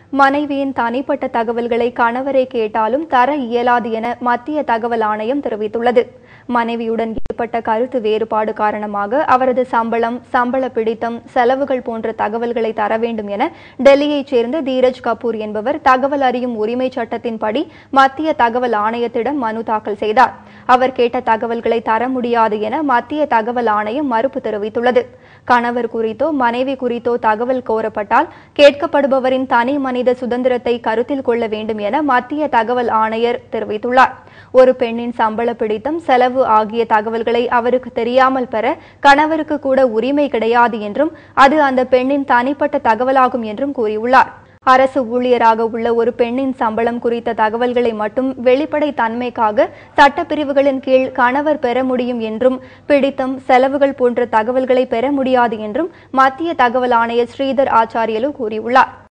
மனைவியின் தனிப்பட்ட தகவல்களை கணவரை கேட்டாலும் தர இயலாது என மத்திய தகவல் ஆணையம் தெரிவித்துள்ளது மனைவியுடன் ஏற்பட்ட கருத்து வேறுபாடு காரணமாக அவரது சம்பளம் சம்பள பிடித்தம் செலவுகள் போன்ற தகவல்களை தர வேண்டும் என டெல்லியைச் சேர்ந்த தீரஜ் கபூர் என்பவர் தகவல் அறியும் உரிமை சட்டத்தின்படி மத்திய தகவல் ஆணையத்திடம் மனு தாக்கல் செய்தார் அவர் கேட்ட தகவல்களை தர முடியாது என மத்திய தகவல் ஆணையம் மறுப்பு தெரிவித்துள்ளது கணவர் குறித்தோ மனைவி குறித்தோ தகவல் கோரப்பட்டால் கேட்கப்படுபவரின் தனி மனித சுதந்திரத்தை கருத்தில் கொள்ள வேண்டும் என மத்திய தகவல் ஆணையர் தெரிவித்துள்ளார் ஒரு பெண்ணின் சம்பள பிடித்தம் செலவு ஆகிய தகவல்களை அவருக்கு தெரியாமல் பெற கணவருக்கு கூட உரிமை கிடையாது என்றும் அது அந்த பெண்ணின் தனிப்பட்ட தகவலாகும் என்றும் கூறியுள்ளார் அரசு ஊழியராக உள்ள ஒரு பெண்ணின் சம்பளம் குறித்த தகவல்களை மட்டும் வெளிப்படை தன்மைக்காக சட்டப்பிரிவுகளின் கீழ் கணவர் பெற முடியும் என்றும் பிடித்தம் செலவுகள் போன்ற தகவல்களை பெற முடியாது என்றும் மத்திய தகவல் ஆணையர் ஸ்ரீதர் ஆச்சாரியலு கூறியுள்ளார்